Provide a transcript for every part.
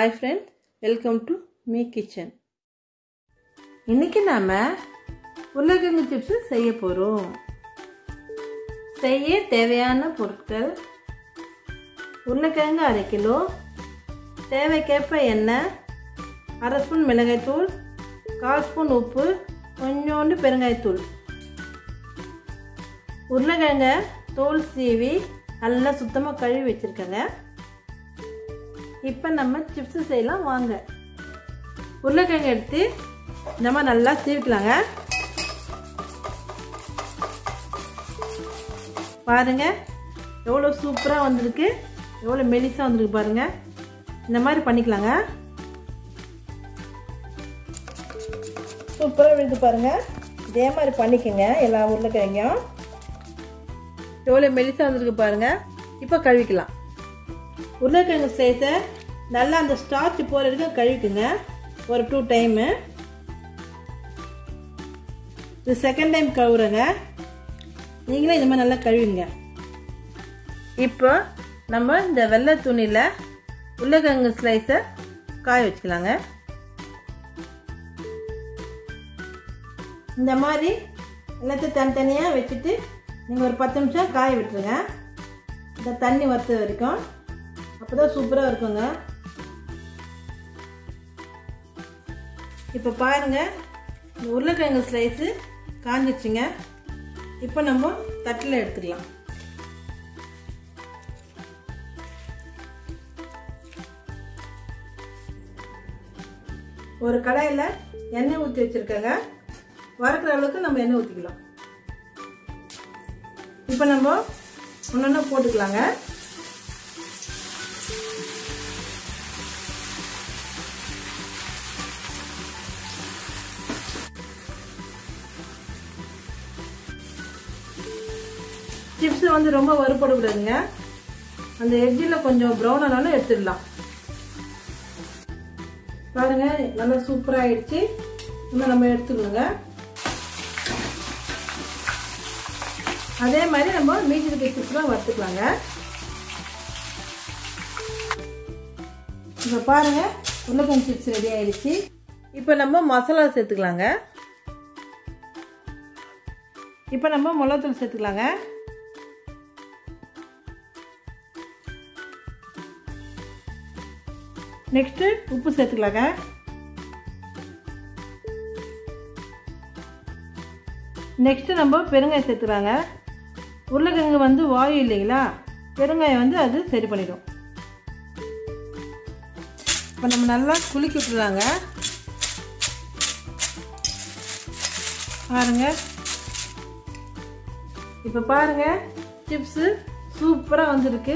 hi friend welcome to me kitchen இன்னைக்கு நாம் உருளைக்கிழங்கு சிப்ஸு செய்ய போகிறோம் செய்ய தேவையான பொருட்கள் உருளைக்கிழங்கு அரை கிலோ தேவைக்கேற்ப எண்ணெய் அரை ஸ்பூன் மிளகாய்த்தூள் கால் ஸ்பூன் உப்பு கொஞ்சோண்டு பெருங்காயத்தூள் உருளைக்கிழங்க தோல் சீவி நல்லா சுத்தமாக கழுவி வச்சுருக்கேங்க இப்போ நம்ம சிப்ஸு செய்யலாம் வாங்க உருளைக்கிழங்கு எடுத்து இந்த மாதிரி நல்லா சீவிக்கலாங்க பாருங்க எவ்வளோ சூப்பராக வந்திருக்கு எவ்வளோ மெலிசாக வந்திருக்கு பாருங்க இந்த மாதிரி பண்ணிக்கலாங்க சூப்பராக விழுது பாருங்க இதே மாதிரி பண்ணிக்கோங்க எல்லா உருளைக்கிழங்கையும் எவ்வளோ மெலிசாக வந்திருக்கு பாருங்க இப்போ கழுவிக்கலாம் உருளைக்கிழங்கு சைஸை நல்லா அந்த ஸ்டார்ச் போகிற வரைக்கும் கழுவிக்குங்க ஒரு டூ டைமு இது செகண்ட் டைம் கழுவுறேங்க நீங்களே இந்த மாதிரி நல்லா கழுவிங்க இப்போ நம்ம இந்த வெள்ளை துணியில் உருளைக்கிழங்கு ஸ்லைஸை காய வச்சுக்கலாங்க இந்த மாதிரி எல்லாத்தையும் தனித்தனியாக வச்சுட்டு நீங்கள் ஒரு பத்து நிமிஷம் காய விட்டுருங்க இந்த தண்ணி வற்ற வரைக்கும் அப்போ தான் சூப்பராக இருக்குங்க இப்போ பாருங்கள் இந்த உருளைக்கிழங்கு ஸ்லைஸு காஞ்சிச்சுங்க இப்போ நம்ம தட்டில் எடுத்துக்கலாம் ஒரு கடாயில் எண்ணெய் ஊற்றி வச்சுருக்கேங்க வறுக்கிற அளவுக்கு நம்ம எண்ணெய் ஊற்றிக்கலாம் இப்போ நம்ம ஒன்று போட்டுக்கலாங்க சிப்ஸ் வந்து ரொம்ப வறுபடக்கூடாதுங்க அந்த எட்ஜில் கொஞ்சம் ப்ரௌன் ஆனாலும் எடுத்துடலாம் பாருங்க நல்லா சூப்பராக ஆயிடுச்சு இன்னும் நம்ம எடுத்துக்கணுங்க அதே மாதிரி நம்ம மீதி இருக்க சிப்ஸ்லாம் வறுத்துக்கலாங்க இப்போ பாருங்க உருளைக்கிழங்கு சிப்ஸ் ரெடி ஆயிடுச்சு இப்போ நம்ம மசாலா சேர்த்துக்கலாங்க இப்போ நம்ம மிளகாத்தூள் சேர்த்துக்கலாங்க நெக்ஸ்ட்டு உப்பு சேர்த்துக்கலாங்க நெக்ஸ்ட்டு நம்ம பெருங்காயம் சேர்த்துக்கலாங்க உருளைக்கிழங்கு வந்து வாயு இல்லைங்களா பெருங்காயம் வந்து அது சரி பண்ணிடும் இப்போ நம்ம நல்லா குலுக்கி விட்டுலாங்க பாருங்க இப்போ பாருங்க சிப்ஸு சூப்பராக வந்திருக்கு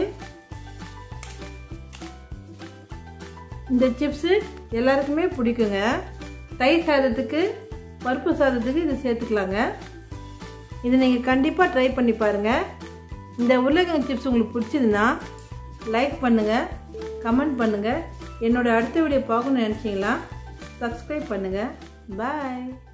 இந்த சிப்ஸு எல்லாருக்குமே பிடிக்குங்க தயிர் சாதத்துக்கு பருப்பு சாதத்துக்கு இது சேர்த்துக்கலாங்க இது நீங்கள் கண்டிப்பாக ட்ரை பண்ணி பாருங்கள் இந்த உருளைக்கிழங்கு சிப்ஸ் உங்களுக்கு பிடிச்சதுன்னா லைக் பண்ணுங்கள் கமெண்ட் பண்ணுங்கள் என்னோடய அடுத்த வீடியோ பார்க்கணும்னு நினச்சிங்களா சப்ஸ்கிரைப் பண்ணுங்கள் பாய்